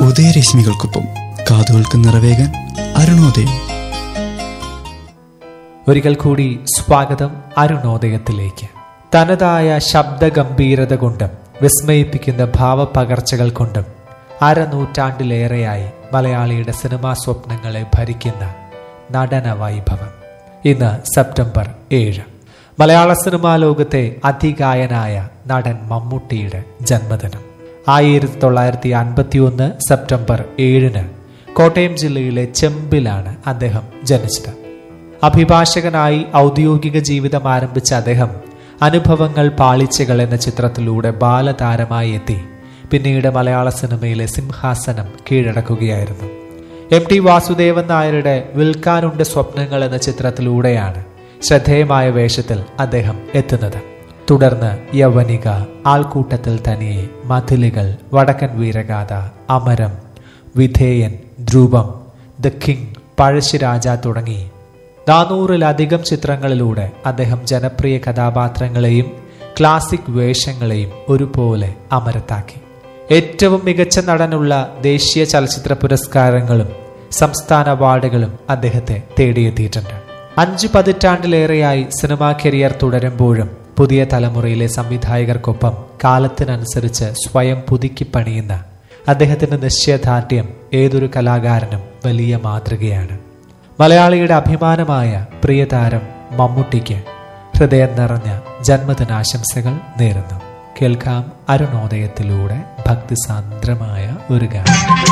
ഉദയരശ്മികൾക്കൊപ്പം കാതുകൾക്ക് നിറവേകാൻ അരുണോദയം ഒരിക്കൽ കൂടി സ്വാഗതം അരുണോദയത്തിലേക്ക് തനതായ ശബ്ദഗംഭീരത കൊണ്ടും വിസ്മയിപ്പിക്കുന്ന ഭാവപകർച്ചകൾ കൊണ്ടും അരനൂറ്റാണ്ടിലേറെയായി മലയാളിയുടെ സിനിമാ സ്വപ്നങ്ങളെ ഭരിക്കുന്ന നടന വൈഭവം ഇന്ന് സെപ്റ്റംബർ ഏഴ് മലയാള സിനിമാ ലോകത്തെ അതികായനായ നടൻ മമ്മൂട്ടിയുടെ ജന്മദിനം ആയിരത്തി തൊള്ളായിരത്തി അൻപത്തി ഒന്ന് സെപ്റ്റംബർ ഏഴിന് കോട്ടയം ജില്ലയിലെ ചെമ്പിലാണ് അദ്ദേഹം ജനിച്ചത് അഭിഭാഷകനായി ഔദ്യോഗിക ജീവിതം ആരംഭിച്ച അദ്ദേഹം അനുഭവങ്ങൾ പാളിച്ചകൾ എന്ന ചിത്രത്തിലൂടെ ബാലതാരമായി എത്തി പിന്നീട് മലയാള സിനിമയിലെ സിംഹാസനം കീഴടക്കുകയായിരുന്നു എം ടി വാസുദേവൻ നായരുടെ വിൽക്കാനുണ്ട് സ്വപ്നങ്ങൾ എന്ന ചിത്രത്തിലൂടെയാണ് ശ്രദ്ധേയമായ വേഷത്തിൽ അദ്ദേഹം എത്തുന്നത് തുടർന്ന് യവനിക ആൾക്കൂട്ടത്തിൽ തനിയെ മതിലുകൾ വടക്കൻ വീരഗാഥ അമരം വിധേയൻ ധ്രുവം ദ കിങ് പഴശ്ശിരാജ തുടങ്ങി നാനൂറിലധികം ചിത്രങ്ങളിലൂടെ അദ്ദേഹം ജനപ്രിയ കഥാപാത്രങ്ങളെയും ക്ലാസിക് വേഷങ്ങളെയും ഒരുപോലെ അമരത്താക്കി ഏറ്റവും മികച്ച നടനുള്ള ദേശീയ ചലച്ചിത്ര പുരസ്കാരങ്ങളും സംസ്ഥാന അവാർഡുകളും അദ്ദേഹത്തെ തേടിയെത്തിയിട്ടുണ്ട് അഞ്ചു പതിറ്റാണ്ടിലേറെയായി സിനിമാ കരിയർ തുടരുമ്പോഴും പുതിയ തലമുറയിലെ സംവിധായകർക്കൊപ്പം കാലത്തിനനുസരിച്ച് സ്വയം പുതുക്കി പണിയുന്ന അദ്ദേഹത്തിന്റെ നിശ്ചയദാർഢ്യം ഏതൊരു കലാകാരനും വലിയ മാതൃകയാണ് മലയാളിയുടെ അഭിമാനമായ പ്രിയതാരം മമ്മൂട്ടിക്ക് ഹൃദയം നിറഞ്ഞ ജന്മദിനാശംസകൾ നേരുന്നു കേൾക്കാം അരുണോദയത്തിലൂടെ ഭക്തിസാന്ദ്രമായ ഒരു ഗാനം